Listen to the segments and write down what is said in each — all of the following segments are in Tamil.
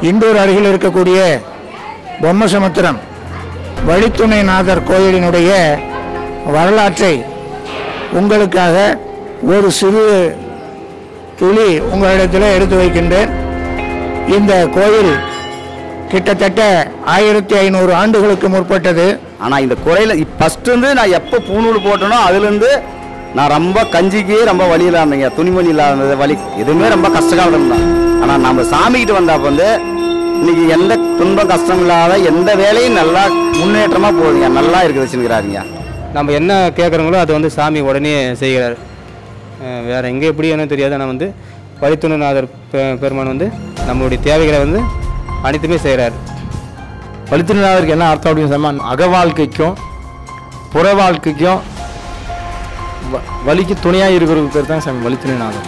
இண்டூர் அருகில் இருக்கக்கூடிய பொம்மசமுத்திரம் வழித்துணைநாதர் கோயிலினுடைய வரலாற்றை உங்களுக்காக ஒரு சிறு துளி உங்களிடத்தில் எடுத்து வைக்கின்றேன் இந்த கோயில் கிட்டத்தட்ட ஆயிரத்தி ஐநூறு ஆண்டுகளுக்கு முற்பட்டது ஆனால் இந்த குறையில் ஃபஸ்ட்டு இருந்து நான் எப்போ பூணூல் போட்டனோ அதுலேருந்து நான் ரொம்ப கஞ்சிக்கு ரொம்ப வழி இல்லாமங்க துணிமணி இல்லாத வழி எதுவுமே ரொம்ப கஷ்டகாலம் தான் ஆனால் நம்ம சாமிக்கிட்ட வந்தால் வந்து இன்னைக்கு எந்த துன்பம் கஷ்டம் இல்லாத எந்த வேலையும் நல்லா முன்னேற்றமாக போகுதுங்க நல்லா இருக்குது வச்சுருக்கிறாருங்க நம்ம என்ன கேட்குறோங்களோ அதை வந்து சாமி உடனே செய்கிறார் அஹ் வேற எங்கே எப்படி என்ன தெரியாது ஆனால் வந்து வழித்துணைநாதர் பெ- பெருமான் வந்து நம்மளுடைய தேவைகளை வந்து அனைத்துமே செய்கிறார் வழித்துணையாளருக்கு என்ன அர்த்தம் அப்படின்னு சொன்னால் அக வாழ்க்கைக்கும் புற வாழ்க்கைக்கும் வ- வலிக்கு துணையாக இருக்கிறதுக்கு பேர் தான் சாமி வழித்துணைநாதர்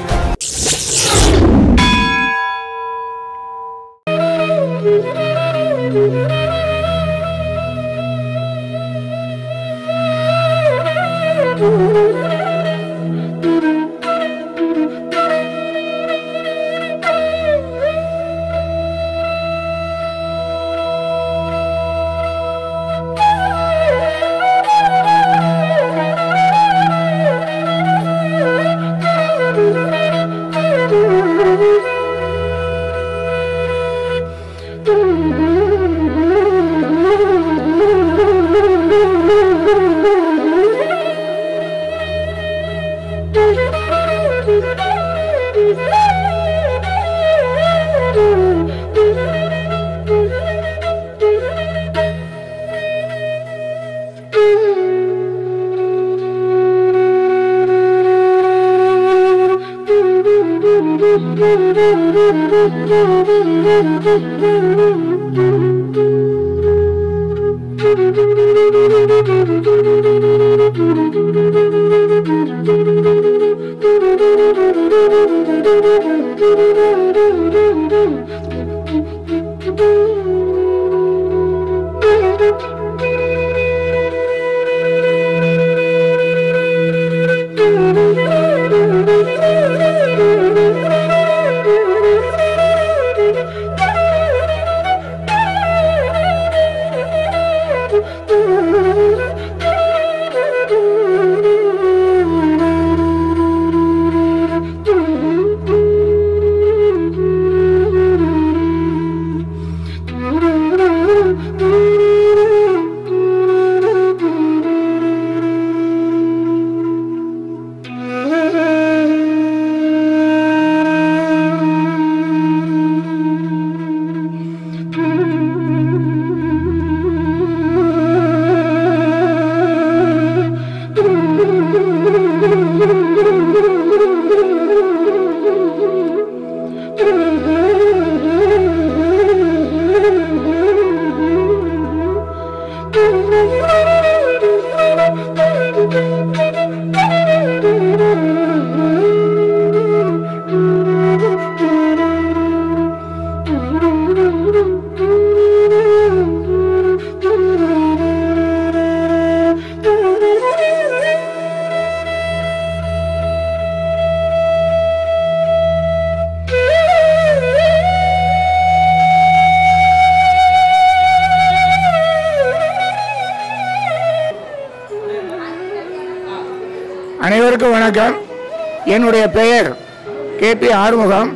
அனைவருக்கும் வணக்கம் என்னுடைய பெயர் கேபி ஆறுமுகம்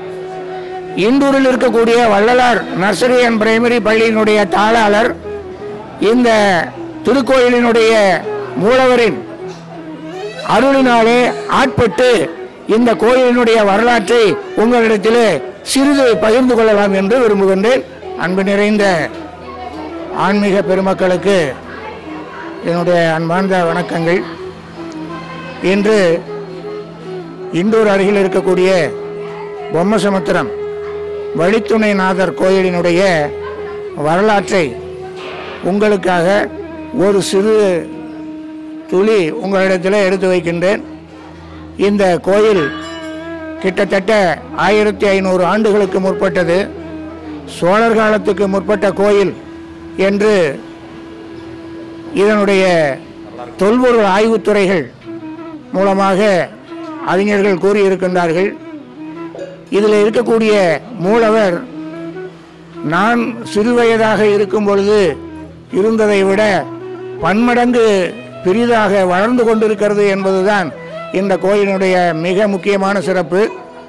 இண்டூரில் இருக்கக்கூடிய வள்ளலார் நர்சரி அண்ட் பிரைமரி பள்ளியினுடைய தாளாளர் இந்த திருக்கோயிலினுடைய மூலவரின் அருளினாலே ஆட்பட்டு இந்த கோயிலினுடைய வரலாற்றை உங்களிடத்தில் சிறிது பகிர்ந்து கொள்ளலாம் என்று விரும்புகின்றேன் அன்பு நிறைந்த ஆன்மீக பெருமக்களுக்கு என்னுடைய அன்பார்ந்த வணக்கங்கள் இன்று இண்டூர் அருகில் இருக்கக்கூடிய பொம்மசமுத்திரம் வழித்துணைநாதர் கோயிலினுடைய வரலாற்றை உங்களுக்காக ஒரு சிறு துளி உங்களிடத்தில் எடுத்து வைக்கின்றேன் இந்த கோயில் கிட்டத்தட்ட ஆயிரத்தி ஐநூறு ஆண்டுகளுக்கு முற்பட்டது சோழர் காலத்துக்கு முற்பட்ட கோயில் என்று இதனுடைய தொல்பொருள் ஆய்வுத்துறைகள் மூலமாக அறிஞர்கள் கூறியிருக்கின்றார்கள் இதில் இருக்கக்கூடிய மூலவர் நான் சிறுவயதாக இருக்கும் பொழுது இருந்ததை விட பன்மடங்கு பெரிதாக வளர்ந்து கொண்டிருக்கிறது என்பதுதான் இந்த கோயிலினுடைய மிக முக்கியமான சிறப்பு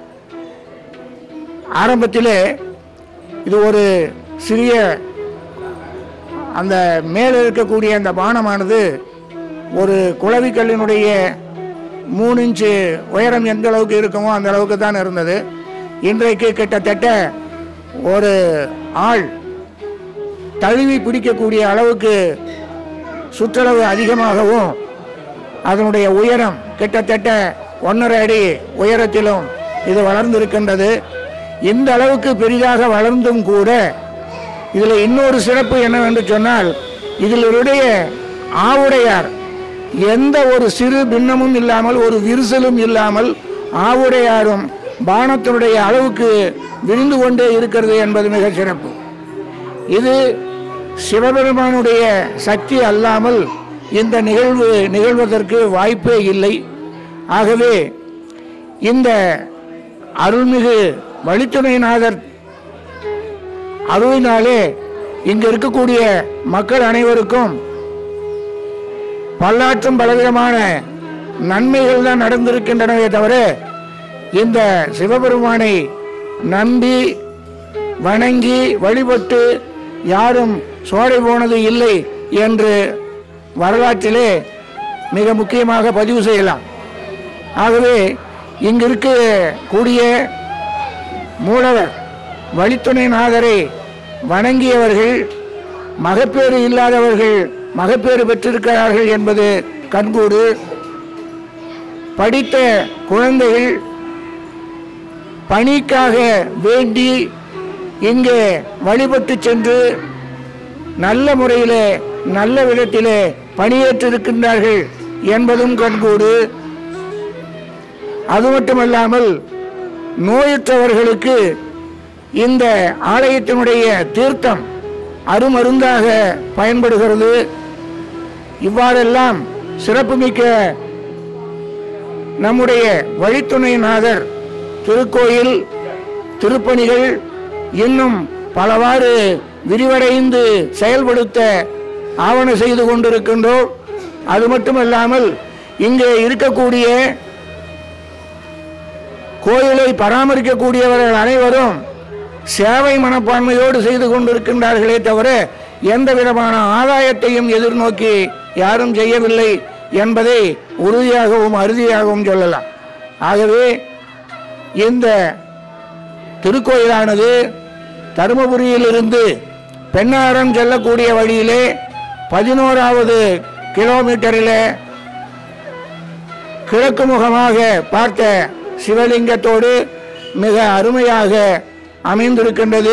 ஆரம்பத்திலே இது ஒரு சிறிய அந்த மேலே இருக்கக்கூடிய அந்த பானமானது ஒரு குளவிக்கல்லினுடைய மூணு இன்ச்சு உயரம் எந்த அளவுக்கு இருக்குமோ அந்த அளவுக்கு தான் இருந்தது இன்றைக்கு கிட்டத்தட்ட ஒரு ஆள் தழுவி பிடிக்கக்கூடிய அளவுக்கு சுற்றளவு அதிகமாகவும் அதனுடைய உயரம் கிட்டத்தட்ட ஒன்றரை அடி உயரத்திலும் இது வளர்ந்திருக்கின்றது இந்த அளவுக்கு பெரிதாக வளர்ந்தும் கூட இதில் இன்னொரு சிறப்பு என்னவென்று சொன்னால் இதிலுடைய ஆவுடையார் எந்த ஒரு சிறு பின்னமும் இல்லாமல் ஒரு விரிசலும் இல்லாமல் ஆவுடையாரும் பானத்தினுடைய அளவுக்கு விரிந்து கொண்டே இருக்கிறது என்பது மிக சிறப்பு இது சிவபெருமானுடைய சக்தி அல்லாமல் இந்த நிகழ்வு நிகழ்வதற்கு வாய்ப்பே இல்லை ஆகவே இந்த அருள்மிகு வழித்துணைநாதர் அருளினாலே இங்கு இருக்கக்கூடிய மக்கள் அனைவருக்கும் பல்லாற்றும் பலவிதமான நன்மைகள் தான் நடந்திருக்கின்றனவே தவிர இந்த சிவபெருமானை நம்பி வணங்கி வழிபட்டு யாரும் சோடை போனது இல்லை என்று வரலாற்றிலே மிக முக்கியமாக பதிவு செய்யலாம் ஆகவே இங்கு இருக்கக்கூடிய மூலவர் வழித்துணைநாதரை வணங்கியவர்கள் மகப்பேறு இல்லாதவர்கள் மகப்பேறு பெற்றிருக்கிறார்கள் என்பது கண்கூடு படித்த குழந்தைகள் பணிக்காக வேண்டி இங்கே வழிபட்டு சென்று நல்ல முறையிலே நல்ல விதத்திலே பணியேற்றிருக்கின்றார்கள் என்பதும் கண்கூடு அது மட்டுமல்லாமல் நோயுற்றவர்களுக்கு இந்த ஆலயத்தினுடைய தீர்த்தம் அருமருந்தாக பயன்படுகிறது இவ்வாறெல்லாம் சிறப்புமிக்க நம்முடைய வழித்துணைநாதர் திருக்கோயில் திருப்பணிகள் இன்னும் பலவாறு விரிவடைந்து செயல்படுத்த ஆவண செய்து கொண்டிருக்கின்றோம் அது மட்டுமல்லாமல் இங்கே இருக்கக்கூடிய கோயிலை பராமரிக்கக்கூடியவர்கள் அனைவரும் சேவை மனப்பான்மையோடு செய்து கொண்டிருக்கின்றார்களே தவிர எந்த விதமான ஆதாயத்தையும் எதிர்நோக்கி யாரும் செய்யவில்லை என்பதை உறுதியாகவும் அறுதியாகவும் சொல்லலாம் ஆகவே இந்த திருக்கோயிலானது தருமபுரியிலிருந்து பெண்ணாரம் செல்லக்கூடிய வழியிலே பதினோராவது கிலோமீட்டரிலே கிழக்கு முகமாக பார்த்த சிவலிங்கத்தோடு மிக அருமையாக அமைந்திருக்கின்றது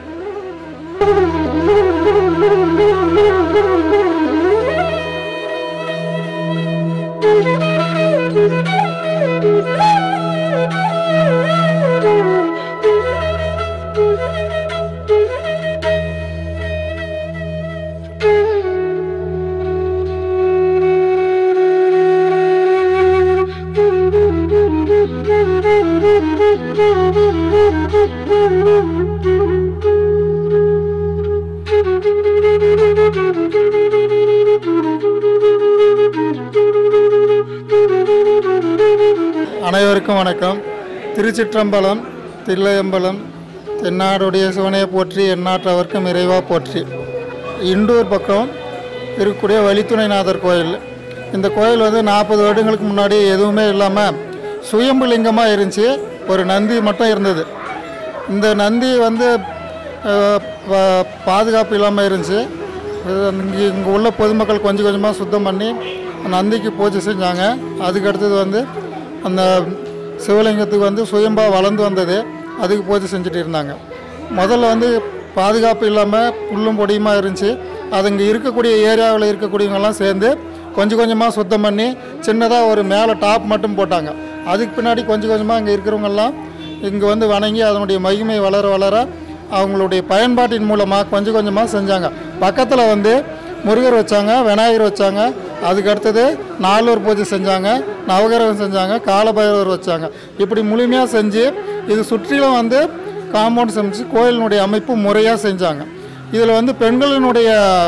அனைவருக்கும் வணக்கம் திருச்சிற்றம்பலம் தில்லையம்பலம் தென்னாடுடைய சிவனையை போற்றி எந்நாட்டவர்க்கும் இறைவா போற்றி இண்டூர் பக்கம் இருக்கக்கூடிய வழித்துணைநாதர் கோயில் இந்த கோயில் வந்து நாற்பது வருடங்களுக்கு முன்னாடி எதுவுமே இல்லாமல் சுயம்பு லிங்கமாக இருந்துச்சு ஒரு நந்தி மட்டும் இருந்தது இந்த நந்தி வந்து அஹ், பா- பாதுகாப்பு இல்லாமல் இருந்துச்சு இங்கே இங்கே உள்ள பொதுமக்கள் கொஞ்சம் கொஞ்சமாக சுத்தம் பண்ணி நந்திக்கு பூஜை செஞ்சாங்க அதுக்கு அடுத்தது வந்து அந்த சிவலிங்கத்துக்கு வந்து சுயம்பா வளர்ந்து வந்தது அதுக்கு பூஜை செஞ்சுட்டு இருந்தாங்க முதல்ல வந்து பாதுகாப்பு இல்லாமல் புல்லும் பொடியுமா இருந்துச்சு அது இங்கே இருக்கக்கூடிய ஏரியாவில் இருக்கக்கூடியவங்கெல்லாம் சேர்ந்து கொஞ்சம் கொஞ்சமாக சுத்தம் பண்ணி சின்னதாக ஒரு மேலே டாப் மட்டும் போட்டாங்க அதுக்கு பின்னாடி கொஞ்சம் கொஞ்சமாக இங்கே இருக்கிறவங்கெல்லாம் இங்கே வந்து வணங்கி அதனுடைய மகிமை வளர வளர அவங்களுடைய பயன்பாட்டின் மூலமாக கொஞ்சம் கொஞ்சமாக செஞ்சாங்க பக்கத்தில் வந்து முருகர் வச்சாங்க விநாயகர் வச்சாங்க அதுக்கு அடுத்தது நாலூர் பூஜை செஞ்சாங்க நவகிரகம் செஞ்சாங்க காலபைரவர் வச்சாங்க இப்படி முழுமையாக செஞ்சு இது சுற்றிலும் வந்து காம்பவுண்ட் சமைச்சு கோயிலினுடைய அமைப்பு முறையாக செஞ்சாங்க இதில் வந்து பெண்களினுடைய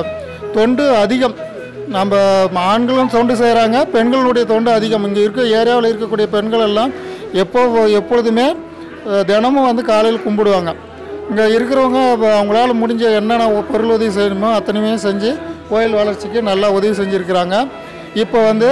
தொண்டு அதிகம் நம்ம ஆண்களும் தொண்டு செய்கிறாங்க பெண்களுடைய தொண்டு அதிகம் இங்கே இருக்க ஏரியாவில் இருக்கக்கூடிய பெண்கள் எல்லாம் எப்போ எப்பொழுதுமே அஹ், தினமும் வந்து காலையில் கும்பிடுவாங்க இங்கே இருக்கிறவங்க இப்ப அவங்களால முடிஞ்ச என்னென்ன ஒ- பொருள் உதவி செய்யணுமோ அத்தனையுமே செஞ்சு கோயில் வளர்ச்சிக்கு நல்லா உதவி செஞ்சுருக்கிறாங்க இப்போ வந்து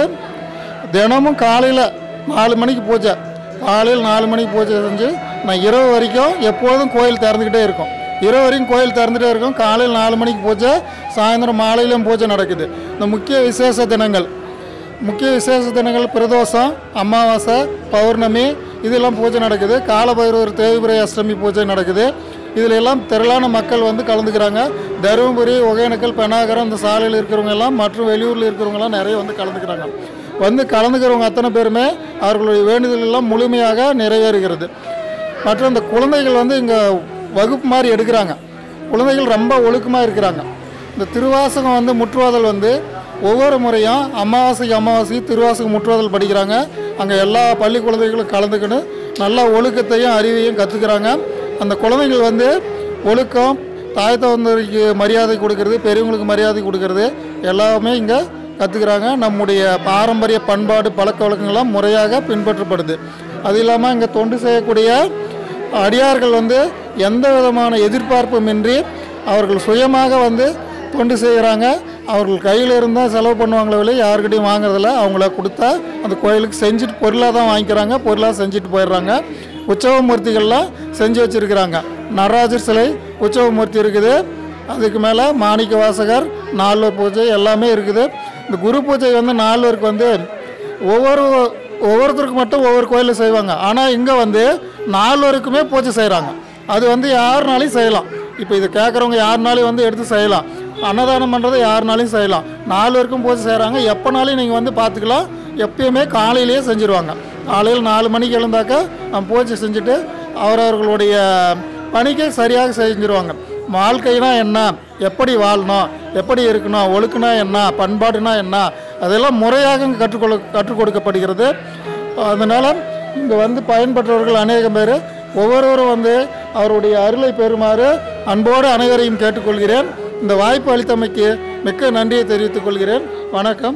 தினமும் காலையில் நாலு மணிக்கு பூஜை காலையில் நாலு மணிக்கு பூஜை செஞ்சு நான் இரவு வரைக்கும் எப்பொழுதும் கோயில் திறந்துக்கிட்டே இருக்கும் இரவு வரைக்கும் கோயில் திறந்துட்டே இருக்கும் காலையில் நாலு மணிக்கு பூஜை சாயந்தரம் மாலையிலும் பூஜை நடக்குது இந்த முக்கிய விசேஷ தினங்கள் முக்கிய விசேஷ தினங்கள் பிரதோஷம் அமாவாசை பௌர்ணமி இதெல்லாம் பூஜை நடக்குது காலபைரவர் தேய்பிரை அஷ்டமி பூஜை நடக்குது இதில் எல்லாம் திரளான மக்கள் வந்து கலந்துக்கிறாங்க தருமபுரி ஒகேனக்கல் பெனாகரம் இந்த சாலையில் இருக்கிறவங்க எல்லாம் மற்றும் வெளியூரில் இருக்கிறவங்க எல்லாம் நிறைய வந்து கலந்துக்கிறாங்க வந்து கலந்துக்கிறவங்க அத்தனை பேருமே அவர்களுடைய வேண்டுதல் எல்லாம் முழுமையாக நிறைவேறுகிறது மற்றும் இந்த குழந்தைகள் வந்து இங்கே வகுப்பு மாதிரி எடுக்கிறாங்க குழந்தைகள் ரொம்ப ஒழுக்கமாக இருக்கிறாங்க இந்த திருவாசகம் வந்து முற்றுவாதல் வந்து ஒவ்வொரு முறையும் அமாவாசைக்கு அமாவாசைக்கு திருவாசகம் முற்றுவாதல் படிக்கிறாங்க அங்கே எல்லா பள்ளி குழந்தைகளும் கலந்துக்கின்னு நல்ல ஒழுக்கத்தையும் அறிவையும் கற்றுக்கிறாங்க அந்த குழந்தைகள் வந்து ஒழுக்கம் தாய் தந்தருக்கு மரியாதை கொடுக்கறது பெரியவங்களுக்கு மரியாதை கொடுக்கறது எல்லாமே இங்கே கற்றுக்கிறாங்க நம்முடைய பாரம்பரிய பண்பாடு பழக்க வழக்கங்கள்லாம் முறையாக பின்பற்றப்படுது அது இல்லாமல் இங்கே தொண்டு செய்யக்கூடிய அடியார்கள் வந்து எந்த விதமான எதிர்பார்ப்புமின்றி அவர்கள் சுயமாக வந்து தொண்டு செய்கிறாங்க அவர்கள் கையில் இருந்தால் செலவு பண்ணுவாங்களே வெளியே யாருக்கிட்டையும் வாங்குறதில்ல அவங்கள கொடுத்தா அந்த கோயிலுக்கு செஞ்சுட்டு பொருளாக தான் வாங்கிக்கிறாங்க பொருளாக செஞ்சுட்டு போயிடுறாங்க உற்சவமூர்த்திகள்லாம் செஞ்சு வச்சுருக்கிறாங்க நடராஜர் சிலை உற்சவமூர்த்தி இருக்குது அதுக்கு மேலே மாணிக்க வாசகர் நால்வர் பூஜை எல்லாமே இருக்குது இந்த குரு பூஜை வந்து நால்வருக்கு வந்து ஒவ்வொரு ஒவ்வொருத்தருக்கு மட்டும் ஒவ்வொரு கோயிலில் செய்வாங்க ஆனால் இங்கே வந்து நால்வருக்குமே பூஜை செய்கிறாங்க அது வந்து யாருனாலையும் செய்யலாம் இப்போ இது கேட்குறவங்க யாருனாலையும் வந்து எடுத்து செய்யலாம் அன்னதானம் பண்ணுறதை யாருனாலையும் செய்யலாம் நால்வருக்கும் பூஜை செய்கிறாங்க எப்போனாலையும் நீங்கள் வந்து பார்த்துக்கலாம் எப்பயுமே காலையிலேயே செஞ்சுருவாங்க காலையில் நாலு மணிக்கு எழுந்தாக்கா நம்ம பூஜை செஞ்சுட்டு அவரவர்களுடைய பணிக்கை சரியாக செஞ்சுருவாங்க வாழ்க்கைனா என்ன எப்படி வாழணும் எப்படி இருக்கணும் ஒழுக்குனா என்ன பண்பாடுனா என்ன அதெல்லாம் முறையாக இங்கே கற்றுக்கொள்ள கற்றுக் கொடுக்கப்படுகிறது அதனால் இங்கே வந்து பயன்பெற்றவர்கள் அநேகம் பேர் ஒவ்வொருவரும் வந்து அவருடைய அருளை பெறுமாறு அன்போடு அனைவரையும் கேட்டுக்கொள்கிறேன் இந்த வாய்ப்பு அளித்தமைக்கு மிக்க நன்றியை தெரிவித்துக் கொள்கிறேன் வணக்கம்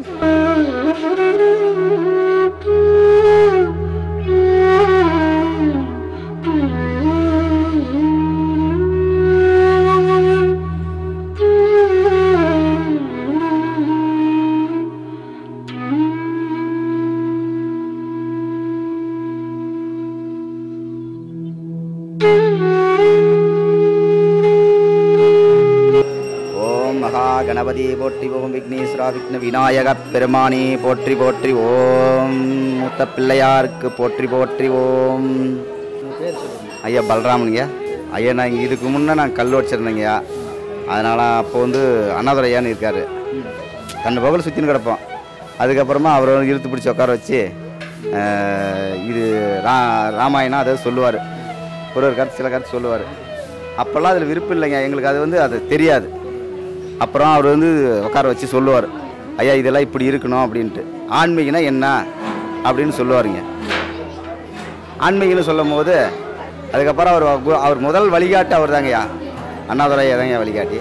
ஓம் மகா கணபதி போற்றி ஓம் விக்னேஸ்வரா விக்ன விநாயக பெருமானி போற்றி போற்றி ஓம் மூத்த பிள்ளையாருக்கு போற்றி போற்றி ஓம் ஐயா பலராமனுங்க ஐயா நான் இங்க இதுக்கு முன்னே நான் கல் வச்சிருந்தேங்கய்யா அதனால் அப்போ வந்து அண்ணாதுரையான்னு இருக்கார் கண்ணு பகல் சுற்றின்னு கிடப்போம் அதுக்கப்புறமா அவர் வந்து இழுத்து பிடிச்சி உட்கார வச்சு அஹ், இது ரா ராமாயணம் அதை சொல்லுவார் ஒரு ஒரு கருத்து சில கருத்து சொல்லுவார் அப்போல்லாம் அதில் விருப்பம் இல்லைங்க எங்களுக்கு அது வந்து அது தெரியாது அப்புறம் அவர் வந்து உட்கார வச்சு சொல்லுவார் ஐயா இதெல்லாம் இப்படி இருக்கணும் அப்படின்ட்டு ஆன்மீகனா என்ன அப்படின்னு சொல்லுவாருங்க ஆன்மீகம்னு சொல்லும் போது அதுக்கப்புறம் அவர் கு- அவர் முதல் வழிகாட்டு அவர் தாங்கய்யா அண்ணாதுரை தாங்க வழிகாட்டி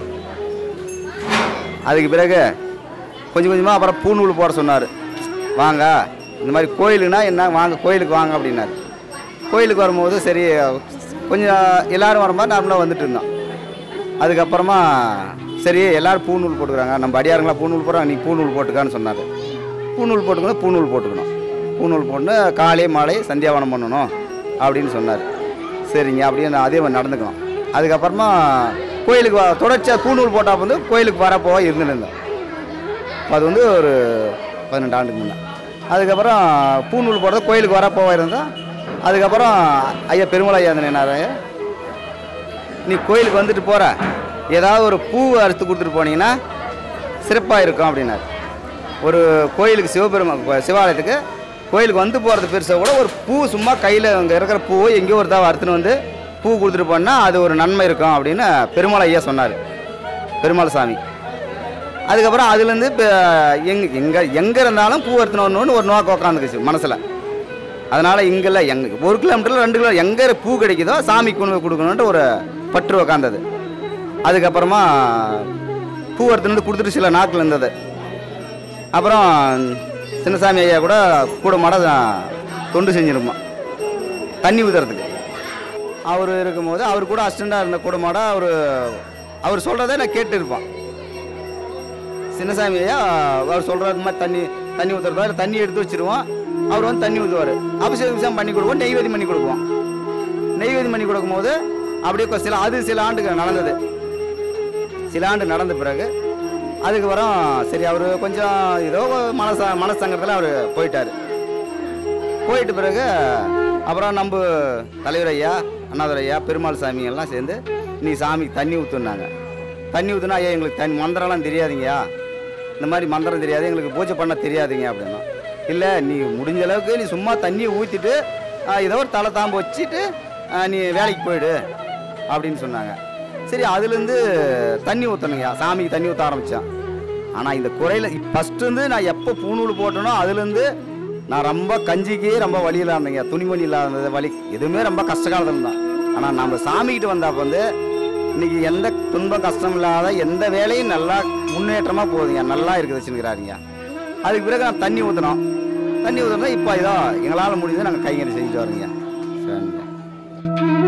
அதுக்கு பிறகு கொஞ்சம் கொஞ்சமாக அப்புறம் பூநூல் போட சொன்னார் வாங்க இந்த மாதிரி கோயிலுனா என்ன வாங்க கோயிலுக்கு வாங்க அப்படின்னாரு கோயிலுக்கு வரும்போது சரி கொஞ்சம் எல்லாரும் வரும்போது நார்மலாக வந்துட்டு இருந்தோம் அதுக்கப்புறமா சரி எல்லாரும் பூநூல் போட்டுக்கிறாங்க நம்ம அடியாருங்களா பூநூல் போடுறாங்க நீ பூநூல் போட்டுக்கான்னு சொன்னார் பூநூல் போட்டுக்கணும் பூநூல் போட்டுக்கணும் பூநூல் போட்டு காலை மாலை சந்தியாவனம் பண்ணணும் அப்படின்னு சொன்னார் சரிங்க அப்படியே நான் அதே மாதிரி நடந்துக்கணும் அதுக்கப்புறமா கோயிலுக்கு வ- தொடர்ச்சியாக பூநூல் போட்டால் வந்து கோயிலுக்கு வர போக இருந்துட்டு இருந்தோம் அப்ப அது வந்து ஒரு பதினெண்டு ஆண்டுக்கு முன்னே அதுக்கப்புறம் பூநூல் போடுறது கோயிலுக்கு வர போக இருந்தோம் அதுக்கப்புறம் ஐயா பெருமலை ஐயா என்ன நீ கோயிலுக்கு வந்துட்டு போகிற ஏதாவது ஒரு பூ அறுத்து கொடுத்துட்டு போனீங்கன்னா சிறப்பாக இருக்கும் அப்படின்னாரு ஒரு கோயிலுக்கு சிவபெருமா இப்போ சிவாலயத்துக்கு கோயிலுக்கு வந்து போகிறது பெருசாக கூட ஒரு பூ சும்மா கையில் அங்கே இருக்கிற பூவை எங்கேயோ ஒரு தாவை அறுத்துன்னு வந்து பூ கொடுத்துட்டு போனால் அது ஒரு நன்மை இருக்கும் அப்படின்னு பெருமாள் ஐயா சொன்னார் பெருமாள் சாமி அதுக்கப்புறம் அதுலேருந்து இப்போ எங் எங்கே எங்கே இருந்தாலும் பூ அறுத்துன்னு வரணும்னு ஒரு நோக்கம் உட்காந்துக்குச்சு மனசில் அதனால் இங்கெல்லாம் எங்க ஒரு கிலோமீட்டரில் ரெண்டு கிலோ எங்கே பூ கிடைக்குதோ சாமிக்கு கொண்டு போய் கொடுக்கணுன்ட்டு ஒரு பற்று உக்காந்தது அதுக்கப்புறமா பூ எடுத்துன்னு கொடுத்துட்டு சில நாட்கள் இருந்தது அப்புறம் சின்னசாமி ஐயா கூட கூட மாட தொண்டு செஞ்சிருப்போம் தண்ணி ஊற்றுறதுக்கு அவர் இருக்கும்போது அவர் கூட அசிஸ்டண்டாக இருந்த கூட மாட அவர் அவர் சொல்கிறத நான் கேட்டு இருப்பேன் சின்னசாமி ஐயா அவர் சொல்கிறது மாதிரி தண்ணி தண்ணி ஊற்றுறதோ இல்லை தண்ணி எடுத்து வச்சிருவோம் அவர் வந்து தண்ணி ஊற்றுவார் அபிஷேகம் பண்ணி கொடுப்போம் நெய்வேதி பண்ணி கொடுப்போம் நெய்வேதி பண்ணி கொடுக்கும்போது அப்படியே கொ- சில அது சில ஆண்டுகள் நடந்தது சில ஆண்டு நடந்த பிறகு அதுக்கப்புறம் சரி அவர் கொஞ்சம் ஏதோ மனச மனசங்கத்தில் அவர் போயிட்டார் போயிட்ட பிறகு அப்புறம் நம்ம தலைவர் ஐயா அண்ணாதுரை ஐயா பெருமாள் சாமி எல்லாம் சேர்ந்து நீ சாமிக்கு தண்ணி ஊற்றுனாங்க தண்ணி ஊற்றுனா ஐயா எங்களுக்கு தண்ணி மந்திரம்லாம் தெரியாதுங்கய்யா இந்த மாதிரி மந்திரம் தெரியாது எங்களுக்கு பூஜை பண்ண தெரியாதுங்க அப்படின்னா இல்லை நீ முடிஞ்ச அளவுக்கு நீ சும்மா தண்ணியை ஊற்றிட்டு ஏதோ ஒரு தலை தாம்பு வச்சுட்டு ஆ, நீ வேலைக்கு போயிடு அப்படின்னு சொன்னாங்க சரி அதுலேருந்து தண்ணி ஊற்றணுங்கய்யா சாமிக்கு தண்ணி ஊற்ற ஆரம்பித்தான் ஆனால் இந்த குறையில் ஃபஸ்ட்டு வந்து நான் எப்போ பூணூல் போட்டனோ அதுலேருந்து நான் ரொம்ப கஞ்சிக்கு ரொம்ப வழியில் இருந்தேங்க துணிமணி இல்லாத வழி எதுவுமே ரொம்ப கஷ்டகாலத்தில் தான் ஆனால் நம்ம சாமிக்கிட்ட வந்தால் வந்து இன்னைக்கு எந்த துன்பம் கஷ்டம் இல்லாத எந்த வேலையும் நல்லா முன்னேற்றமாக போகுதுங்க நல்லா இருக்குது வச்சுருக்கிறாருங்க அதுக்கு பிறகு நான் தண்ணி ஊற்றினோம் தண்ணி ஊற்றுனா இப்போ இதோ எங்களால் முடிஞ்சது நாங்கள் கைங்கறி செஞ்சுட்டு வரோங்க சரிங்க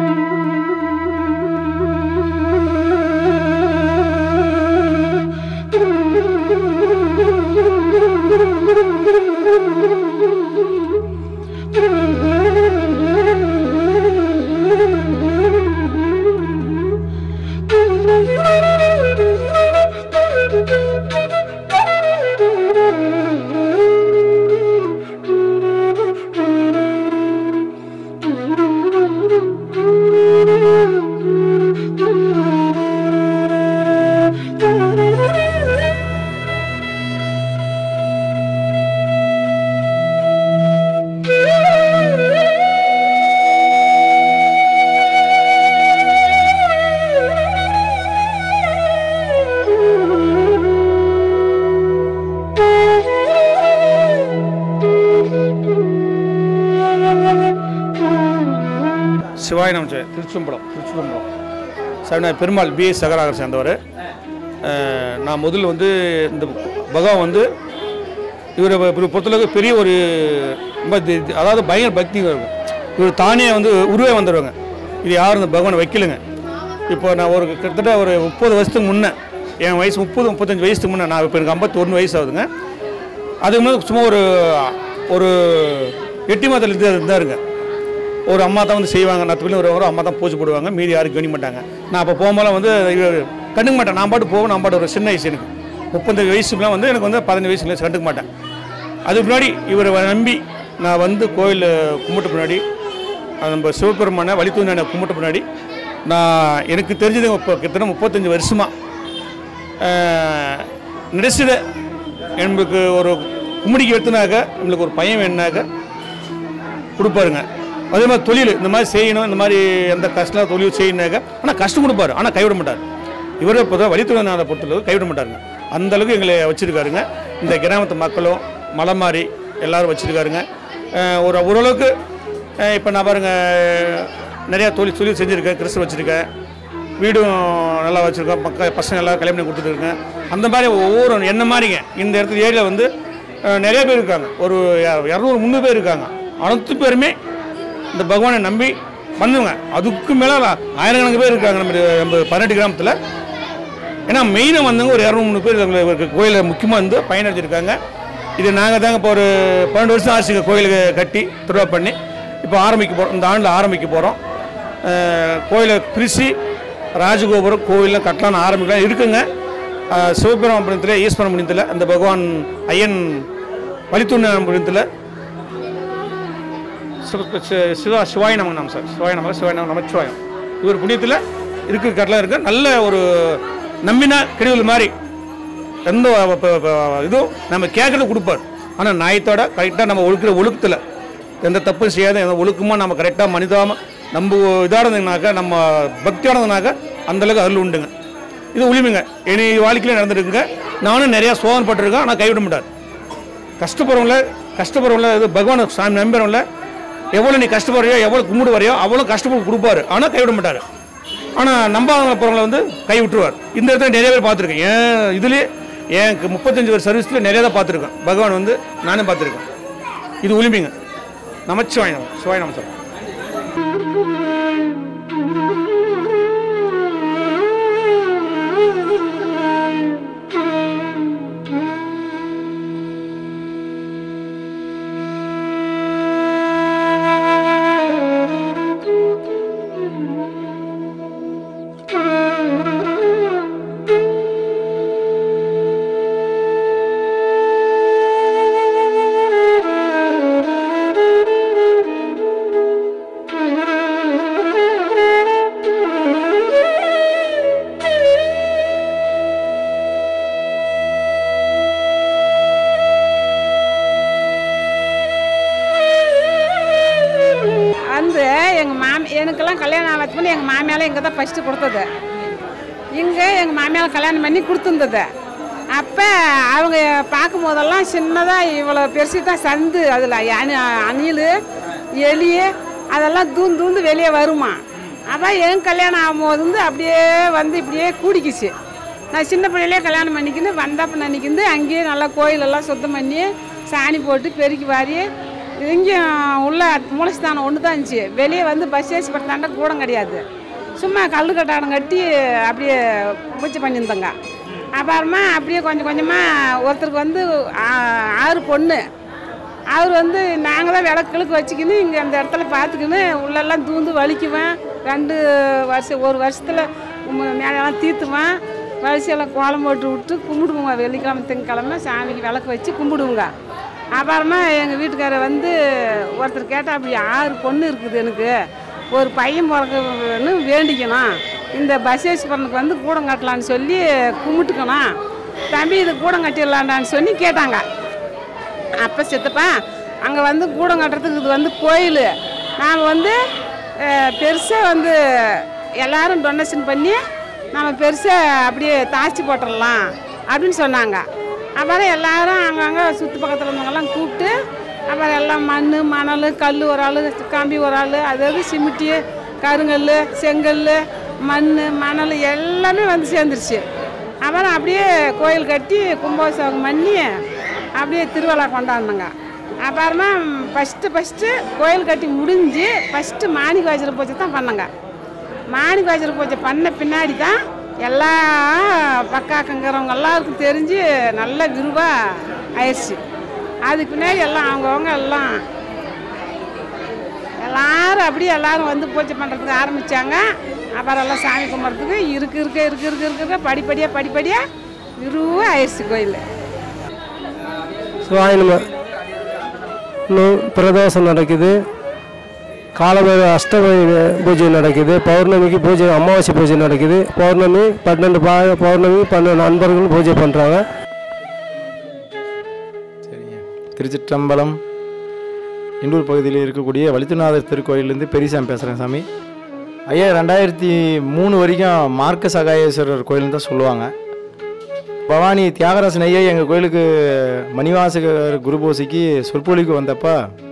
சிவாய நம திருச்சிம்பலம் திருச்சிம்பலம் சார் நான் பெருமாள் பிஎஸ் சகராக சேர்ந்தவர் அஹ், நான் முதல்ல வந்து இந்த பகவான் வந்து இவரை இவரை பொறுத்தளவுக்கு பெரிய ஒரு ரொம்ப தி- தி- அதாவது பயங்கர பக்தி இருக்கும் இவர் தானே வந்து உருவே வந்துடுவாங்க இது யாரும் இந்த பகவானை வைக்கலுங்க இப்போ நான் ஒரு கிட்டத்தட்ட ஒரு முப்பது வருஷத்துக்கு முன்னே என் வயசு முப்பது முப்பத்தஞ்சு வயசுக்கு முன்னே நான் இப்போ எனக்கு ஐம்பத்தொன்று வயசு ஆகுதுங்க அதுக்கு முன்னாடி சும்மா ஒரு ஒரு எட்டி மாதத்தில் இருந்து இருந்தாருங்க ஒரு அம்மா தான் வந்து செய்வாங்க நத்துப்பில் ஒரு ஒரு அம்மா தான் பூஜை போடுவாங்க மீதி யாரும் கவனிக்க மாட்டாங்க நான் அப்போ போகும்போது வந்து இவர் கண்டுக்க மாட்டேன் நான் பாட்டு போவேன் நான் பாட்டு ஒரு சின்ன வயசு எனக்கு முப்பத்தஞ்சு வயசுக்குலாம் வந்து எனக்கு வந்து பதினஞ்சு வயசுல கண்டுக்க மாட்டேன் அதுக்கு முன்னாடி இவரை நம்பி நான் வந்து கோயில் கும்பிட்ட பின்னாடி அது நம்ம சிவபெருமானை வழித்தூண்ண கும்பிட்ட பின்னாடி நான் எனக்கு தெரிஞ்சது இப்போ கிட்டத்தட்ட முப்பத்தஞ்சு வருஷமாக நடிச்சிட எனக்கு ஒரு கும்பிடிக்கு எடுத்துனாக்க நம்மளுக்கு ஒரு பையன் வேணுனாக்க கொடுப்பாருங்க அதே மாதிரி தொழில் இந்த மாதிரி செய்யணும் இந்த மாதிரி எந்த கஷ்டம் தொழில் செய்யணுனாக்க ஆனால் கஷ்டம் கொடுப்பாரு ஆனால் கைவிட மாட்டார் இவரே இப்போ தான் வழித்துறைநாத பொறுத்தளவு கைவிட மாட்டாருங்க அந்த அளவுக்கு எங்களை வச்சுருக்காருங்க இந்த கிராமத்து மக்களும் மலை மாறி எல்லாரும் வச்சுருக்காருங்க ஒரு ஓரளவுக்கு இப்போ நான் பாருங்க நிறையா தொழில் தொழில் செஞ்சுருக்கேன் கிறிஸ்து வச்சுருக்கேன் வீடும் நல்லா வச்சுருக்கோம் பக்க பசங்க எல்லாம் கல்யாணம் பண்ணி கொடுத்துருக்கேன் அந்த மாதிரி ஒவ்வொரு என்ன மாதிரிங்க இந்த இடத்துல ஏரியா வந்து அஹ், நிறைய பேர் இருக்காங்க ஒரு இ- இரநூறு முந்நூறு பேர் இருக்காங்க அனைத்து பேருமே இந்த பகவானை நம்பி பண்ணுங்க அதுக்கு மேலே ஆயிரக்கணக்கு பேர் இருக்காங்க நம்ம நம்ம பதினெட்டு கிராமத்தில் ஏன்னா மெயினாக வந்தவங்க ஒரு இரநூறு மூணு பேர் எங்களுக்கு கோயிலில் முக்கியமாக வந்து பயனடைஞ்சிருக்காங்க இது நாங்கள் தாங்க இப்போ ஒரு பன்னெண்டு வருஷம் ஆச்சுங்க கோயிலுக்கு கட்டி திருவா பண்ணி இப்போ ஆரம்பிக்க போகிறோம் இந்த ஆண்டில் ஆரம்பிக்க போகிறோம் கோயிலை பிரித்து ராஜகோபுரம் கோயிலெலாம் கட்டலாம்னு ஆரம்பிக்கலாம் இருக்குங்க அஹ், சிவபெருமாபுரத்தில் ஈஸ்வரபுரத்தில் அந்த பகவான் ஐயன் வழித்துண்ணபுரத்தில் சிவ- சி- சிவா சிவாய நமக நாம் சார் சிவாய நமக சிவாய நமக நமச்சிவாயம் இவர் புண்ணியத்தில் இருக்கிற கட்டலாம் இருக்கு நல்ல ஒரு நம்பினா கிடைவுகள் மாதிரி எந்த வ- ப- ப- இதுவும் நம்ம கேட்கறது கொடுப்பார் ஆனால் நியாயத்தோட கரெக்டாக நம்ம ஒழுக்கிற ஒழுக்கத்தில் எந்த தப்பும் செய்யாத எந்த ஒழுக்கமாக நம்ம கரெக்டாக மனிதாம நம்ம இதாக இருந்ததுனாக்கா நம்ம பக்தியோட இருந்ததுனாக்கா அந்தளவுக்கு அருள் உண்டுங்க இது உரிமைங்க இனி வாழ்க்கையில் நடந்துருக்குங்க நானும் நிறையா சோதனை பட்டிருக்கேன் ஆனால் கைவிட மாட்டார் கஷ்டப்படுறவங்கள கஷ்டப்படுறவங்கள இது பகவானை சாமி நம்புறவங்கள எவ்வளோ நீ கஷ்டப்படுறியோ எவ்வளோ கும்பிடு வரையோ அவ்வளோ கஷ்டப்பட்டு கொடுப்பாரு ஆனால் கைவிட மாட்டார் ஆனால் நம்பாதவங்க போகிறவங்கள வந்து கை விட்டுருவார் இந்த இடத்துல நிறைய பேர் பார்த்துருக்கேன் ஏன் இதுலேயே எனக்கு முப்பத்தஞ்சு வருஷ சர்வீஸில் நிறைய தான் பார்த்துருக்கேன் பகவான் வந்து நானும் பார்த்துருக்கேன் இது உளிம்பிங்க நமச்சிவாய் நம சிவாய் நம சார் வந்து எங்கள் மாமி எனக்கெல்லாம் கல்யாணம் ஆகிறதுக்கு முன்னாடி எங்கள் மாமியால் இங்கே தான் ஃபஸ்ட்டு கொடுத்தது இங்கே எங்கள் மாமியால் கல்யாணம் பண்ணி கொடுத்துருந்தது அப்போ அவங்க பார்க்கும் போதெல்லாம் சின்னதாக இவ்வளோ பெருசு தான் சந்து அதில் அணி அணில் எலி அதெல்லாம் தூந்து தூந்து வெளியே வருமா அப்போ என் கல்யாணம் ஆகும்போது வந்து அப்படியே வந்து இப்படியே கூடிக்கிச்சு நான் சின்ன பிள்ளையிலே கல்யாணம் பண்ணிக்கின்னு வந்தப்ப நினைக்கிந்து அங்கேயே நல்லா கோயிலெல்லாம் சுத்தம் பண்ணி சாணி போட்டு பெருக்கி வாரி இங்கேயும் உள்ள மூலஸ்தானம் ஒன்று தான் இருந்துச்சு வெளியே வந்து பஸ் ஏசி படுத்தாண்ட கூடம் கிடையாது சும்மா கல் கட்டாடம் கட்டி அப்படியே பூச்சி பண்ணியிருந்தோங்க அப்புறமா அப்படியே கொஞ்சம் கொஞ்சமாக ஒருத்தருக்கு வந்து ஆ- ஆறு பொண்ணு அவர் வந்து நாங்கள் தான் விளக்குகளுக்கு வச்சுக்கின்னு இங்கே அந்த இடத்துல பார்த்துக்கின்னு உள்ளெல்லாம் தூந்து வலிக்குவேன் ரெண்டு வருஷம் ஒரு வருஷத்தில் மேலெல்லாம் தீர்த்துவேன் வரிசையெல்லாம் கோலம் போட்டு விட்டு கும்பிடுவோங்க வெள்ளிக்கிழமை திங்கக்கிழமை சாமிக்கு விளக்கு வச்சு கும்பிடுவோங்க அப்புறமா எங்கள் வீட்டுக்காரர் வந்து ஒருத்தர் கேட்டால் அப்படி ஆறு பொண்ணு இருக்குது எனக்கு ஒரு பையன் பிறக்கணும்னு வேண்டிக்கணும் இந்த பசேஸ்வரனுக்கு வந்து கூடம் கட்டலான்னு சொல்லி கும்பிட்டுக்கணும் தம்பி இது கூடம் கட்டிடலாண்டான்னு சொல்லி கேட்டாங்க அப்போ சித்தப்பா அங்கே வந்து கூடம் கட்டுறதுக்கு இது வந்து கோயில் நாம் வந்து பெருசாக வந்து எல்லாரும் டொனேஷன் பண்ணி நம்ம பெருசாக அப்படியே தாச்சி போட்டுடலாம் அப்படின்னு சொன்னாங்க அப்புறம் எல்லாரும் அங்கங்கே சுற்று பக்கத்தில் இருந்தவங்கெல்லாம் கூப்பிட்டு அப்புறம் எல்லாம் மண் மணல் கல் ஒரு ஆள் கம்பி ஒரு ஆள் அதாவது சிமிட்டி கருங்கல் செங்கல் மண் மணல் எல்லாமே வந்து சேர்ந்துருச்சு அப்புறம் அப்படியே கோயில் கட்டி கும்பாபிஷேகம் பண்ணி அப்படியே திருவிழா கொண்டாடினாங்க அப்புறமா ஃபஸ்ட்டு ஃபஸ்ட்டு கோயில் கட்டி முடிஞ்சு ஃபஸ்ட்டு மாணிக்க வாஜர பூஜை தான் பண்ணாங்க மாணிக்க வாஜர பூஜை பண்ண பின்னாடி தான் எல்லா பக்காக்கங்கிறவங்க எல்லாருக்கும் தெரிஞ்சு நல்ல விரிவாக ஆயிடுச்சு அதுக்கு பின்னாடி எல்லாம் அவங்கவுங்க எல்லாம் எல்லாரும் அப்படியே எல்லாரும் வந்து பூஜை பண்ணுறதுக்கு ஆரம்பித்தாங்க அப்புறம் எல்லாம் சாமி கும்பிட்றதுக்கு இருக்கு இருக்க இருக்கு இருக்கு இருக்கு இருக்க படிப்படியாக படிப்படியாக விரிவாக ஆயிடுச்சு கோயில் சுவாயினம இன்னும் பிரதோஷம் நடக்குது காலமேல அஷ்டமி பூஜை நடக்குது பௌர்ணமிக்கு பூஜை அமாவாசை பூஜை நடக்குது பௌர்ணமி பன்னெண்டு பா பௌர்ணமி பன்னெண்டு நண்பர்களும் பூஜை பண்ணுறாங்க சரிங்க திருச்சிற்றம்பலம் இண்டூர் பகுதியில் இருக்கக்கூடிய வலித்துநாதர் திருக்கோயிலேருந்து பெரியசாமி பேசுகிறேன் சாமி ஐயா ரெண்டாயிரத்தி மூணு வரைக்கும் மார்க்க சகாயேஸ்வரர் கோயில்னு தான் சொல்லுவாங்க பவானி தியாகராசன் ஐயா எங்கள் கோயிலுக்கு மணிவாசகர் குருபோசிக்கு சொற்பொழிக்கு வந்தப்ப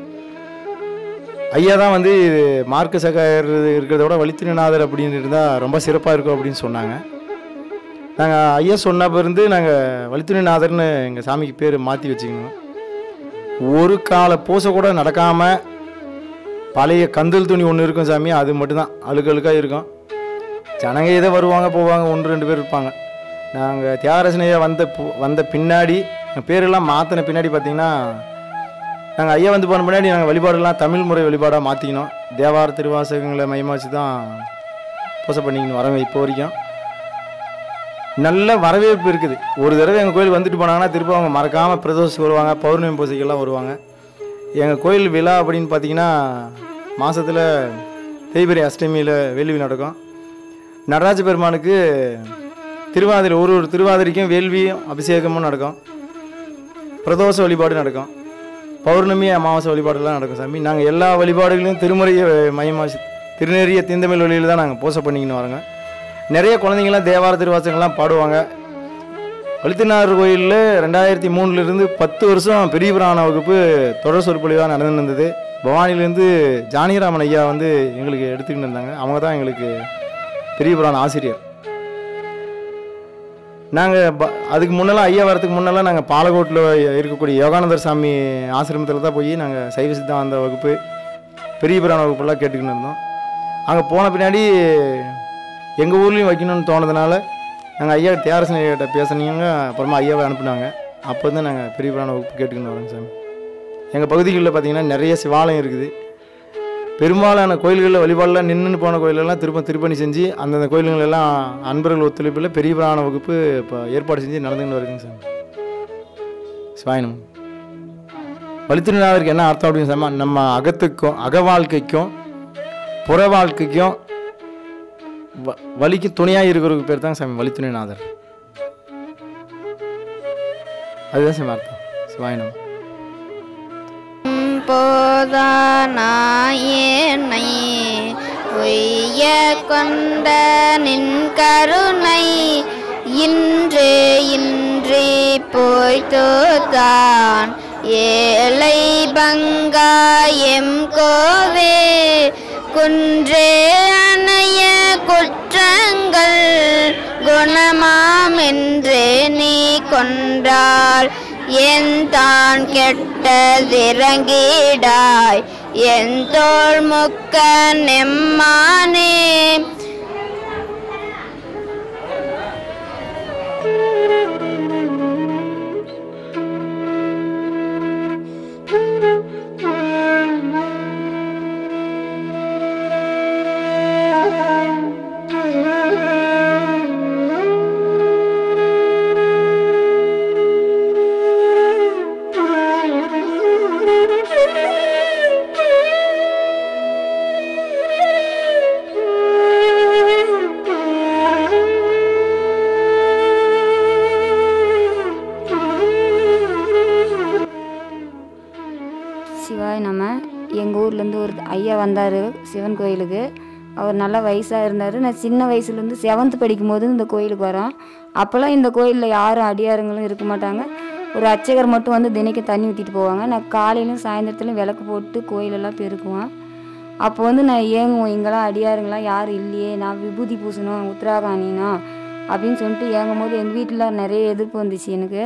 ஐயா தான் வந்து இது மார்க்க சகாயர் இருக்கிறத விட வலித்துநாதர் அப்படின்னு இருந்தால் ரொம்ப சிறப்பாக இருக்கும் அப்படின்னு சொன்னாங்க நாங்கள் ஐயா சொன்னப்ப இருந்து நாங்கள் வலித்துணைநாதர்னு எங்கள் சாமிக்கு பேர் மாற்றி வச்சுக்கணும் ஒரு கால பூசை கூட நடக்காமல் பழைய கந்தல் துணி ஒன்று இருக்கும் சாமி அது மட்டும்தான் அழுக்கு அழுக்காக இருக்கும் ஜனங்க ஏதோ வருவாங்க போவாங்க ஒன்று ரெண்டு பேர் இருப்பாங்க நாங்கள் தியாகராசனையா வந்த பு- வந்த பின்னாடி எங்கள் பேரெல்லாம் மாற்றின பின்னாடி பார்த்தீங்கன்னா நாங்கள் ஐயா வந்து போன பின்னாடி நாங்கள் வழிபாடெல்லாம் தமிழ் முறை வழிபாடாக மாற்றிக்கணும் தேவார திருவாசகங்களை மையமாக வச்சு தான் பூசை பண்ணிக்கணும் வரவே இப்போ வரைக்கும் நல்ல வரவேற்பு இருக்குது ஒரு தடவை எங்கள் கோயில் வந்துட்டு போனாங்கன்னா திரும்ப அவங்க மறக்காமல் பிரதோஷத்துக்கு வருவாங்க பௌர்ணமி பூஜைக்கெல்லாம் வருவாங்க எங்கள் கோயில் விழா அப்படின்னு பார்த்தீங்கன்னா மாதத்தில் தேய்பிரை அஷ்டமியில் வேள்வி நடக்கும் நடராஜ பெருமானுக்கு திருவாதிரை ஒரு ஒரு திருவாதிரைக்கும் வேள்வியும் அபிஷேகமும் நடக்கும் பிரதோஷ வழிபாடு நடக்கும் பௌர்ணமி அமாவாசை வழிபாடுலாம் நடக்கும் சாமி நாங்கள் எல்லா வழிபாடுகளையும் திருமுறையை மையமாக திருநெறிய தீந்தமிழ் வழியில் தான் நாங்கள் பூசை பண்ணிக்கின்னு வரோங்க நிறைய குழந்தைங்களாம் தேவார திருவாசகங்கள்லாம் பாடுவாங்க வலித்தநாதர் கோயிலில் ரெண்டாயிரத்தி மூணுலேருந்து பத்து வருஷம் பெரிய புராண வகுப்பு தொடர் சொற்பொழிவாக நடந்துட்டு இருந்தது பவானிலேருந்து ஜானகிராமன் ஐயா வந்து எங்களுக்கு எடுத்துக்கிட்டு இருந்தாங்க அவங்க தான் எங்களுக்கு பெரிய புராண ஆசிரியர் நாங்கள் ப அதுக்கு முன்னெல்லாம் ஐயா வரதுக்கு முன்னெல்லாம் நாங்கள் பாலக்கோட்டில் இருக்கக்கூடிய யோகானந்தர் சாமி ஆசிரமத்தில் தான் போய் நாங்கள் சைவ சித்தாந்த வகுப்பு பெரிய புராண வகுப்பெல்லாம் கேட்டுக்கிட்டு இருந்தோம் அங்கே போன பின்னாடி எங்கள் ஊர்லேயும் வைக்கணும்னு தோணுதுனால நாங்கள் ஐயா தியாரசன் ஐயாட்ட பேசுனீங்க அப்புறமா ஐயாவை அனுப்புனாங்க அப்போ வந்து நாங்கள் பெரிய புராண வகுப்பு கேட்டுக்கிட்டு வரோங்க சாமி எங்கள் பகுதிகளில் பார்த்தீங்கன்னா நிறைய சிவாலயம் இருக்குது பெரும்பாலான கோயில்களில் வழிபாடெல்லாம் நின்று போன கோயிலெல்லாம் திரும்ப திருப்பணி செஞ்சு அந்தந்த கோயில்கள் எல்லாம் அன்பர்கள் ஒத்துழைப்பில் பெரிய புராண வகுப்பு இப்போ ஏற்பாடு செஞ்சு நடந்துக்கிட்டு வருதுங்க சாமி சிவாயனம் வழித்திருநாதருக்கு என்ன அர்த்தம் அப்படின்னு சொன்னால் நம்ம அகத்துக்கும் அக வாழ்க்கைக்கும் புற வாழ்க்கைக்கும் வ- வலிக்கு துணையாக இருக்கிறவருக்கு பேர் தான் சாமி வழித்துணைநாதர் அதுதான் சாமி அர்த்தம் சிவாயனம் போதானாயேனை பொய்ய கொண்ட நின் கருணை இன்று இன்றி போய்த்தோதான் ஏழை பங்காயம் கோவே குன்றே அணைய குற்றங்கள் குணமாம் என்றே நீ கொன்றால் என் தான் கெட்டதிறங்கிடாய் என் தோள் முக்க நெம்மானே சிவாய் நம்ம எங்கள் ஊர்லேருந்து ஒரு ஐயா வந்தார் சிவன் கோயிலுக்கு அவர் நல்லா வயசாக இருந்தார் நான் சின்ன வயசுலேருந்து செவன்த் படிக்கும்போது இந்த கோயிலுக்கு வரோம் அப்போல்லாம் இந்த கோயிலில் யாரும் அடியாருங்களும் இருக்க மாட்டாங்க ஒரு அர்ச்சகர் மட்டும் வந்து தினைக்கும் தண்ணி ஊற்றிட்டு போவாங்க நான் காலையிலும் சாயந்தரத்துலையும் விளக்கு போட்டு கோயிலெல்லாம் பெருக்குவேன் அப்போ வந்து நான் ஏங்குவோம் இங்கெல்லாம் அடியாருங்களாம் யாரும் இல்லையே நான் விபூதி பூசணும் உத்தராகாணினா அப்படின்னு சொல்லிட்டு ஏங்கும் போது எங்கள் வீட்டில் நிறைய எதிர்ப்பு வந்துச்சு எனக்கு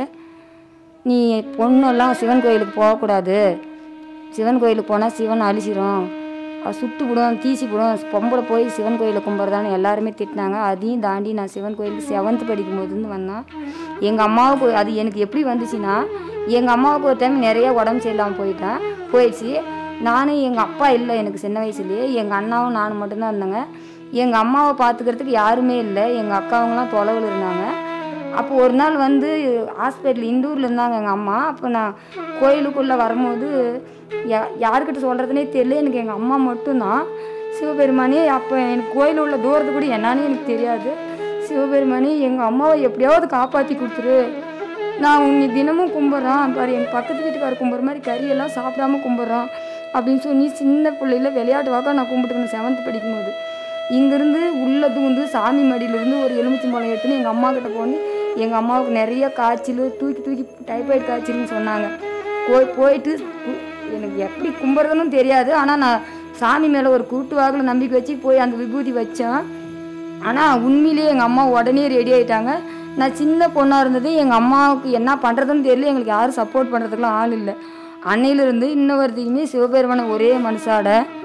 நீ பொண்ணெல்லாம் சிவன் கோயிலுக்கு போகக்கூடாது சிவன் கோயிலுக்கு போனால் சிவன் அழிச்சிரும் அது சுட்டு விடும் தீசி விடும் பொம்பளை போய் சிவன் கோயிலை கும்பிட்றதான்னு எல்லாருமே திட்டினாங்க அதையும் தாண்டி நான் சிவன் கோயிலுக்கு செவன்த்து படிக்கும் போதுன்னு வந்தேன் எங்கள் அம்மாவுக்கு அது எனக்கு எப்படி வந்துச்சுன்னா எங்கள் அம்மாவுக்கு ஒரு டைம் நிறைய உடம்பு சரியில்லாமல் போயிட்டேன் போயிடுச்சு நானும் எங்கள் அப்பா இல்லை எனக்கு சின்ன வயசுலேயே எங்கள் அண்ணாவும் நானும் மட்டும்தான் இருந்தாங்க எங்கள் அம்மாவை பார்த்துக்கிறதுக்கு யாருமே இல்லை எங்கள் அக்காவங்களாம் தொலைவில் இருந்தாங்க அப்போ ஒரு நாள் வந்து ஹாஸ்பிட்டல் இண்டூரில் இருந்தாங்க எங்கள் அம்மா அப்போ நான் கோயிலுக்குள்ளே வரும்போது யா யாருக்கிட்ட சொல்கிறதுனே தெரியல எனக்கு எங்கள் அம்மா மட்டும்தான் சிவபெருமானே அப்போ எனக்கு கோயில் உள்ள தூரத்து கூட என்னன்னு எனக்கு தெரியாது சிவபெருமானே எங்கள் அம்மாவை எப்படியாவது காப்பாற்றி கொடுத்துரு நான் உன்னை தினமும் கும்பிட்றேன் பாரு எங்கள் பக்கத்து வீட்டுக்காரர் கும்பிட்ற மாதிரி கறியெல்லாம் சாப்பிடாம கும்பிட்றான் அப்படின்னு சொல்லி சின்ன பிள்ளையில விளையாட்டு வாக்கா நான் கும்பிட்டுருந்தேன் செவன்த் படிக்கும்போது இங்கேருந்து உள்ள தூந்து சாமி மடியிலேருந்து ஒரு எலுமிச்சம்பழம் எடுத்துன்னு எங்கள் அம்மா கிட்ட போய் எங்கள் அம்மாவுக்கு நிறைய காய்ச்சல் தூக்கி தூக்கி டைபாய்டு காய்ச்சல்னு சொன்னாங்க போய் போயிட்டு கு- எனக்கு எப்படி கும்பிட்றதுன்னு தெரியாது ஆனால் நான் சாமி மேலே ஒரு கூட்டு வாக்கில் நம்பிக்கை வச்சு போய் அந்த விபூதி வச்சேன் ஆனால் உண்மையிலேயே எங்கள் அம்மா உடனே ரெடி ஆயிட்டாங்க நான் சின்ன பொண்ணாக இருந்தது எங்கள் அம்மாவுக்கு என்ன பண்ணுறதுன்னு தெரியல எங்களுக்கு யாரும் சப்போர்ட் பண்ணுறதுக்குலாம் ஆள் இல்லை அன்னையிலேருந்து இன்ன வரைக்குமே சிவபெருமான ஒரே மனசாட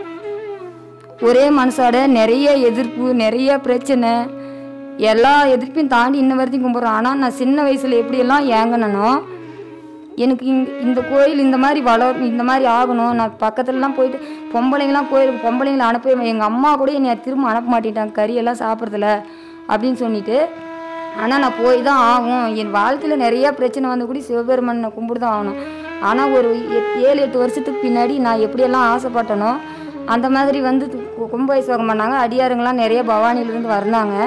ஒரே மனசாட நிறைய எதிர்ப்பு நிறைய பிரச்சனை எல்லா எதிர்ப்பையும் தாண்டி இன்ன வரைக்கும் கும்பிட்றோம் ஆனால் நான் சின்ன வயசில் எப்படியெல்லாம் ஏங்கினனோ எனக்கு இங்க இந்த கோயில் இந்த மாதிரி வளர் இந்த மாதிரி ஆகணும் நான் பக்கத்துலலாம் போயிட்டு பொம்பளைங்களாம் கோயிலுக்கு பொம்பளைங்களை அனுப்பி எங்கள் அம்மா கூட என்னை திரும்ப அனுப்ப மாட்டேன்ட்டாங்க கறியெல்லாம் சாப்பிட்றதில்ல அப்படின்னு சொல்லிட்டு ஆனால் நான் போய் தான் ஆகும் என் வாழ்க்கையில் நிறைய பிரச்சனை வந்து கூட சிவபெருமான் நான் கும்பிட்டு தான் ஆகணும் ஆனால் ஒரு எட்- ஏழு எட்டு வருஷத்துக்கு பின்னாடி நான் எப்படியெல்லாம் ஆசைப்பட்டனோ அந்த மாதிரி வந்து கு- கும்பாபிஷேகம் பண்ணாங்க அடியாருங்களாம் நிறைய பவானியிலேருந்து வந்தாங்க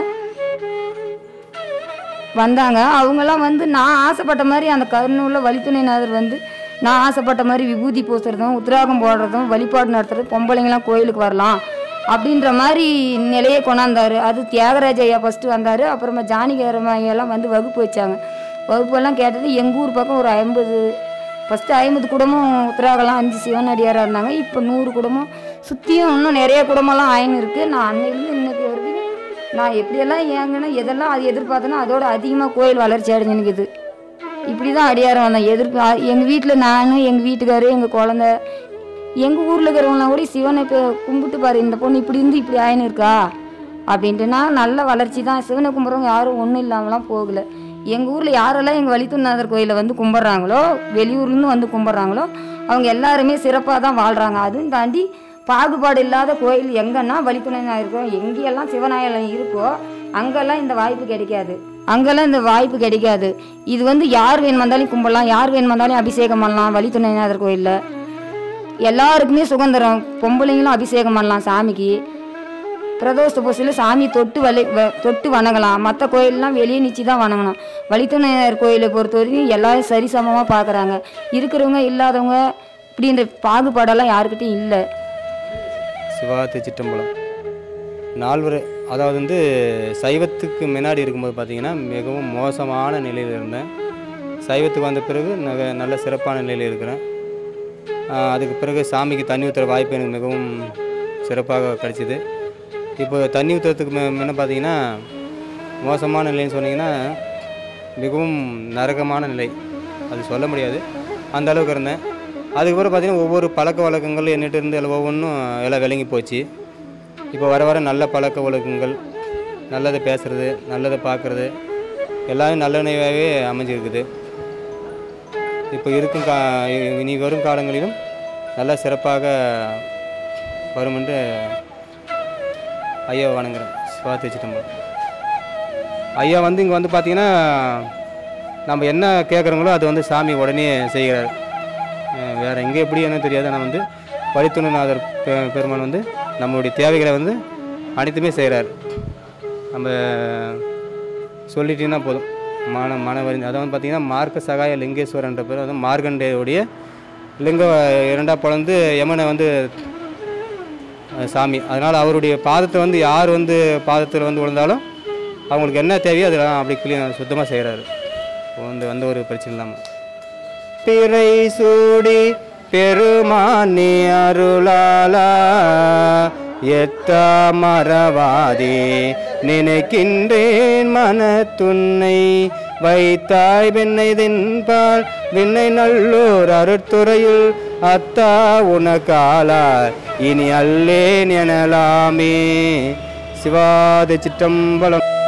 வந்தாங்க அவங்கெல்லாம் வந்து நான் ஆசைப்பட்ட மாதிரி அந்த கருணூல வழித்துணைநாதர் வந்து நான் ஆசைப்பட்ட மாதிரி விபூதி பூசுறதும் உத்திராகம் போடுறதும் வழிபாடு நடத்துறதும் பொம்பளைங்களாம் கோயிலுக்கு வரலாம் அப்படின்ற மாதிரி நிலையை கொண்டாந்தாரு அது தியாகராஜ ஐயா ஃபஸ்ட்டு வந்தார் அப்புறமா ஜானகிராம ஐயாலாம் வந்து வகுப்பு வச்சாங்க வகுப்பெல்லாம் கேட்டது எங்கள் ஊர் பக்கம் ஒரு ஐம்பது ஃபஸ்ட்டு ஐம்பது குடும்பம் உத்தராகலாம் அஞ்சு சிவனடியாராக இருந்தாங்க இப்போ நூறு குடும்பம் சுற்றியும் இன்னும் நிறைய குடும்பம்லாம் ஆயின்னு இருக்குது நான் அன்னையிலேருந்து இன்னைக்கு வரைக்கும் நான் எப்படியெல்லாம் ஏங்கினா எதெல்லாம் அது எதிர்பார்த்தேனோ அதோட அதிகமாக கோயில் வளர்ச்சி அடைஞ்சுனுக்குது இப்படி தான் அடியாரம் வந்தேன் எதிர்ப்பு எங்கள் வீட்டில் நான் எங்கள் வீட்டுக்காரு எங்கள் குழந்த எங்கள் ஊரில் இருக்கிறவங்களாம் கூட சிவனை இப்போ கும்பிட்டு பாரு இந்த பொண்ணு இப்படி இருந்து இப்படி ஆயின்னு இருக்கா அப்படின்ட்டுனா நல்ல வளர்ச்சி தான் சிவனை கும்பிட்றவங்க யாரும் ஒன்றும் இல்லாமலாம் போகல எங்கள் ஊரில் யாரெல்லாம் எங்கள் வழித்துநாதர் கோயிலில் வந்து கும்பிட்றாங்களோ வெளியூர்லேருந்து வந்து கும்பிட்றாங்களோ அவங்க எல்லாருமே சிறப்பாக தான் வாழ்கிறாங்க அதுவும் தாண்டி பாகுபாடு இல்லாத கோயில் எங்கன்னா வழித்துணையாக இருக்கோம் எங்கேயெல்லாம் சிவனாயலம் இருக்கோ அங்கெல்லாம் இந்த வாய்ப்பு கிடைக்காது அங்கெல்லாம் இந்த வாய்ப்பு கிடைக்காது இது வந்து யார் வேணும் வந்தாலும் கும்பிடலாம் யார் வேணும் வந்தாலும் அபிஷேகம் பண்ணலாம் வழித்துணைநாதர் கோயிலில் எல்லாருக்குமே சுதந்திரம் பொம்பளைங்களும் அபிஷேகம் பண்ணலாம் சாமிக்கு பிரதோஷ பூசையில் சாமி தொட்டு வலி வ- தொட்டு வணங்கலாம் மற்ற கோயிலெலாம் வெளியே நிச்சு தான் வணங்கணும் வழித்துணையர் கோயிலை பொறுத்த வரைக்கும் எல்லாரும் சரிசமமாக பார்க்குறாங்க இருக்கிறவங்க இல்லாதவங்க இப்படின்ற பாகுபாடெல்லாம் யாருக்கிட்டையும் இல்லை சிவா சிற்றம்பலம் நால்வர் அதாவது வந்து சைவத்துக்கு முன்னாடி இருக்கும்போது பார்த்தீங்கன்னா மிகவும் மோசமான நிலையில் இருந்தேன் சைவத்துக்கு வந்த பிறகு நக நல்ல சிறப்பான நிலையில் இருக்கிறேன் ஆஹ் அதுக்கு பிறகு சாமிக்கு தண்ணி ஊற்றுற வாய்ப்பு எனக்கு மிகவும் சிறப்பாக கிடைச்சிது இப்போ தண்ணி ஊற்றுறதுக்கு மு- முன்ன பார்த்தீங்கன்னா மோசமான நிலைன்னு சொன்னீங்கன்னா மிகவும் நரகமான நிலை அது சொல்ல முடியாது அந்த அளவுக்கு இருந்தேன் அதுக்கப்புறம் பார்த்தீங்கன்னா ஒவ்வொரு பழக்க வழக்கங்கள் என்னிட்ட இருந்து எல்லாம் ஒவ்வொன்றும் எல்லாம் விளங்கி போச்சு இப்போ வர வர நல்ல பழக்க வழக்கங்கள் நல்லதை பேசுறது நல்லதை பார்க்குறது எல்லாமே நல்ல நினைவாகவே அமைஞ்சிருக்குது இப்போ இருக்கும் கா இனி வரும் காலங்களிலும் நல்ல சிறப்பாக வரும் என்று ஐயா வணங்குறேன் சிவாத்தி சிதம்பரம் ஐயா வந்து இங்கே வந்து பார்த்தீங்கன்னா நம்ம என்ன கேட்குறோங்களோ அது வந்து சாமி உடனே செய்கிறார் அஹ் வேற எங்கே எப்படி என்ன தெரியாது ஆனால் வந்து வழித்துணைநாதர் பெ- பெருமான் வந்து நம்மளுடைய தேவைகளை வந்து அனைத்துமே செய்கிறார் நம்ம சொல்லிட்டீங்கன்னா போதும் மன மனவரி அதாவது வந்து பார்த்தீங்கன்னா மார்க்க சகாய லிங்கேஸ்வரன்ற பேர் வந்து மார்கண்டேயுடைய லிங்க இரண்டா பிறந்து யமனை வந்து அஹ், சாமி அதனால் அவருடைய பாதத்தை வந்து யார் வந்து பாதத்தில் வந்து விழுந்தாலும் அவங்களுக்கு என்ன தேவையோ அதெல்லாம் அப்படி கிளீன் சுத்தமாக செய்கிறாரு வந்து வந்து ஒரு பிரச்சனை இல்லாமல் பிறை சூடி பெருமானி அருளாலா எத்த மறவாதே நினைக்கின்றேன் மனத்துன்னை வைத்தாய் வெண்ணை தென்பால் விண்ணை நல்லூர் அருட்துறையுள் அத்தா உனக்காலார் இனி அல்லேன் எனலாமே சிவாதி சிற்றம்பலம்